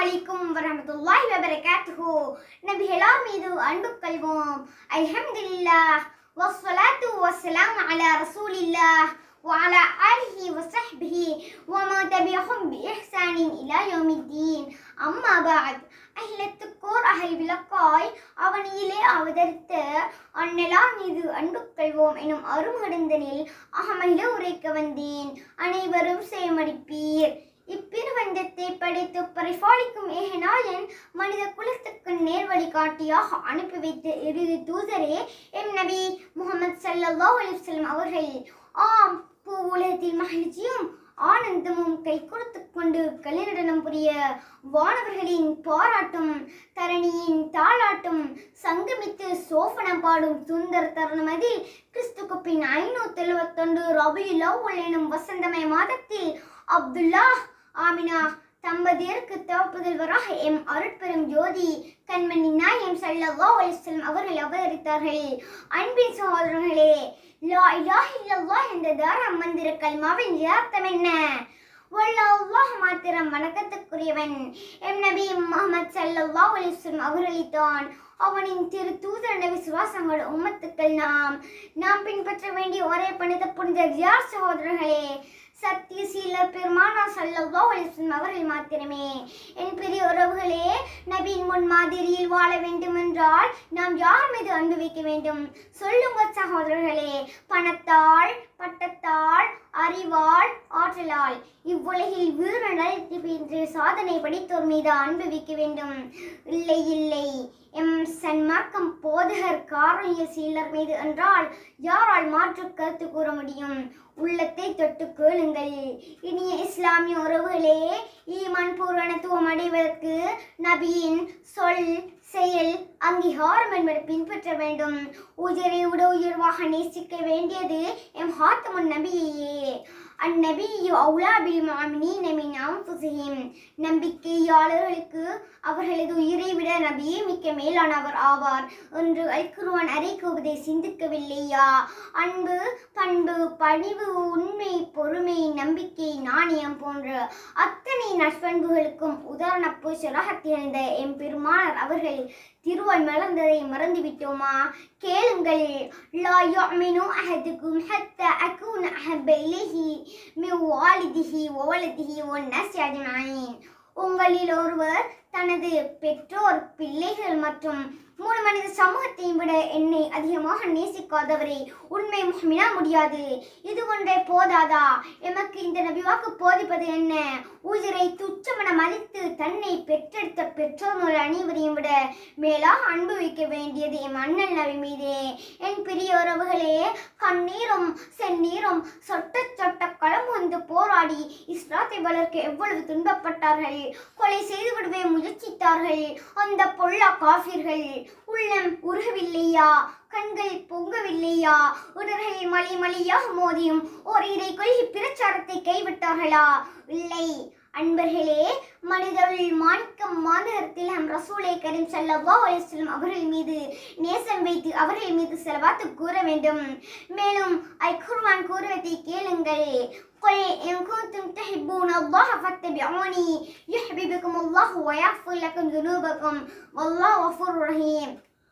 அலைக்கும் வரஹ்மத்துல்லாஹி வபரகாத்துஹு நபிகளார் மீது அன்பு கொள்வோம் அல்ஹம்துலில்லாஹ் வஸ்ஸலாத்து வஸ்ஸலாமு அலா ரசூலில்லாஹ் وعلى آله وصحبه وما تبعهم بإحسان إلى يوم الدين أما بعد அகிலத்துக்கோர் அகல் விளக்காய் அவனியிலே அவதரித்த அந்நிலார் மீது அன்பு கொள்வோம் எனும் அருமகடந்தனில் அகமகில உரைக்க வந்தேன் அனைவரும் சேமடிப்பீர் இப்பிரபஞ்சத்தை படைத்து பரிபாலிக்கும் ஏகநாயன் மனித குலத்துக்கு நேர்வழி காட்டியாக அனுப்பி வைத்த இறுதி தூதரே எம் நபி முகமது ஸல்லல்லாஹு அலைஹி வஸல்லம் அவர்கள் ஆம் பூ உலகத்தில் மகிழ்ச்சியும் ஆனந்தமும் கை கொடுத்து கொண்டு கலிநடனம் புரிய வானவர்களின் பாராட்டும் தரணியின் தாளாட்டும் சங்கமித்து சோஃபனம் பாடும் சுந்தர தருணம் அதில் கிறிஸ்துக்கு பின் ஐநூத்தி எழுபத்தொன்று ரபியுல் அவ்வல் எனும் வசந்தமய மாதத்தில் அப்துல்லா ஆமினா தம்பதியருக்கு தவப்புதல்வராக எம் அருட்பெரும் ஜோதி கண்மணி நாயம் ஸல்லல்லாஹு அலைஹி வஸல்லம் அவர்கள் அவதரித்தார்கள் அன்பின் சகோதரர்களே லா இலாஹ இல்லல்லாஹ் என்ற தார மந்திர கல்மாவின் அர்த்தம் என்ன வல்ல அல்லாஹ் மாத்திரம் வணக்கத்துக்குரியவன் எம் நபி முகமது ஸல்லல்லாஹு அலைஹி வஸல்லம் அவர்களைத்தான் அவனின் திரு தூதர விசுவாசங்கள் உம்மத்துக்கள் நாம் நாம் பின்பற்ற வேண்டிய ஒரே பணித புனித யார் சகோதரர்களே சத்தியசீல பெருமானா ஸல்லல்லாஹு அலைஹி வஸல்லம் அவர்கள் மாத்திரமே என் பெரிய உறவுகளே நபியின் முன் மாதிரியில் வாழ வேண்டும் என்றால் நாம் யார் மீது அன்பு வைக்க வேண்டும் சொல்லுங்கள் சகோதரர்களே பணத்தால் பட்டத்தால் அறிவால் ஆற்றலால் இவ்வுலகில் வீரனல் என்று சாதனை படித்தோர் மீது அன்பு வைக்க வேண்டும் இல்லை இல்லை எம் சன்மார்க்கம் போதகர் காரணிய சீலர் மீது என்றால் யாரால் மாற்று கருத்து கூற முடியும் உள்ளத்தை தொட்டு கேளுங்கள் இனிய இஸ்லாமிய உறவுகளே ஈமான் பூரணத்துவம் அடைவதற்கு நபியின் சொல் செயல் அங்கீகாரம் என்பதை பின்பற்ற வேண்டும் உயிரை விட உயர்வாக நேசிக்க வேண்டியது எம் ஹாத்தமுன் நபியையே அந்நபியு அவுலா பில் முஅமினீன மின் அன்ஃபுஸிஹிம் நம்பிக்கையாளர்களுக்கு அவர்களது உயிரை விட நபியே மிக்க மேலானவர் ஆவார் என்று அல்குருவான் அறைக்குவதை சிந்திக்கவில்லையா அன்பு பண்பு பணிவு உண்மை பொறுமை நம்பிக்கை நாணயம் போன்ற அத்தனை நற்பண்புகளுக்கும் உதாரண பூசராக திகழ்ந்த எம் பெருமானார் அவர்கள் திருவாய் மலர்ந்ததை மறந்துவிட்டோமா கேளுங்கள் லா யுமினு அஹதுக்கும் ஹத்தா அகூன அஹப்ப இலைஹி மின் வாலிதிஹி வவலதிஹி வன்னாசி அஜ்மஈன் உங்களில் ஒருவர் தனது பெற்றோர் பிள்ளைகள் மற்றும் மூணு மனித சமூகத்தையும் விட என்னை அதிகமாக நேசிக்காதவரை உண்மை முகமினா முடியாது இது ஒன்றே போதாதா எமக்கு இந்த நபிவாக்கு போதிப்பது என்ன உயிரை துச்சமென மதித்து தன்னை பெற்றெடுத்த பெற்றோர்கள் அனைவரையும் விட மேலாக அன்பு வைக்க வேண்டியது என் அண்ணல் நபி மீதே என் பெரிய உறவுகளே கண்ணீரும் செந்நீரும் சொட்ட சொட்ட களம் வந்து போராடி இஸ்லாத்தை வளர்க்க எவ்வளவு துன்பப்பட்டார்கள் கொலை செய்து விடவே முயற்சித்தார்கள் அந்த பொல்லா காஃபிர்கள் உள்ளம் உருகவில்லையா கண்கள் பொங்கவில்லையா உடல்கள் மலி மலியாக மோதியும் ஓர் இதை கொள்கை பிரச்சாரத்தை கைவிட்டார்களா இல்லை அன்பர்களே மனிதர்கள் மாணிக்கம் மாநகரத்தில் ஹம் ரசூலை கரீம் ஸல்லல்லாஹு அலைஹி வஸல்லம் அவர்கள் மீது நேசம் வைத்து அவர்கள் மீது செலவாத்து கூற வேண்டும் மேலும் அல் குர்ஆன் கூறுவதை கேளுங்கள் قل إن كنتم تحبون الله فاتبعوني يحببكم الله ويغفر لكم ذنوبكم والله غفور رحيم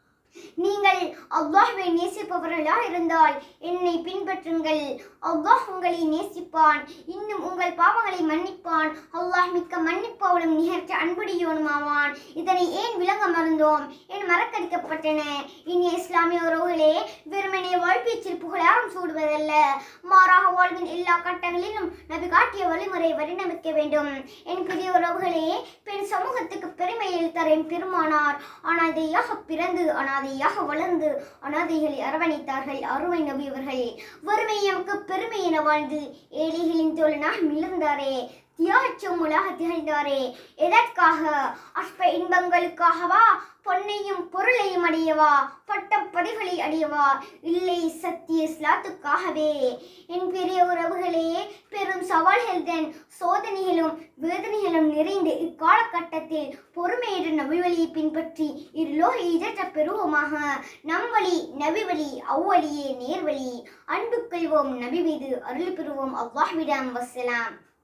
நீங்கள் அல்லாஹ்வை நேசிப்பவர்களாக இருந்தால் என்னை பின்பற்றுங்கள் அல்லாஹ் உங்களை நேசிப்பான் இன்னும் உங்கள் பாவங்களை மன்னிப்பான் அல்லாஹ் மிக்க மன்னிப்பவனும் நிகழ்ச்சி அன்புடையவனுமாவான் இதனை ஏன் விளங்க மறந்தோம் என் மறக்கடிக்கப்பட்டன இனிய இஸ்லாமிய உறவுகளே வெறுமனே வாழ்வீச்சில் புகழாரம் சூடுவதல்ல மாறாக வாழ்வின் எல்லா கட்டங்களிலும் நபி காட்டிய வழிமுறை வரிணமிக்க வேண்டும் என் பெரிய உறவுகளே பெண் சமூகத்துக்கு பெருமையில் தரும் பெருமானார் அனாதையாக பிறந்து அனாதையாக வளர்ந்து அனாதைகளை அரவணைத்தார்கள் அருமை நபி அவர்கள் வறுமை எமக்கு பெருமை என வாழ்ந்து ஏழைகளின் தோழனாக மிளர்ந்தாரே தியாகச்சமுலாக திகழ்ந்தாரே எதற்காக அற்ப இன்பங்களுக்காகவா பொன்னையும் பொருளையும் அடையவா பட்டம் பதவிகளை அடையவா இல்லை சத்திய இஸ்லாத்துக்காகவே என் பெரிய உறவுகளே பெரும் சவால்களுடன் சோதனைகளும் வேதனைகளும் நிறைந்த இக்காலகட்டத்தில் பொறுமையுடன் நபிவழியை பின்பற்றி இருலோக இதற்ற பெறுவோமாக நம் வழி நபி வழி அவ்வழியே நேர்வழி அன்பு கொள்வோம் நபி மீது அருள் பெறுவோம் அல்லாஹ்விடம் வசலாம்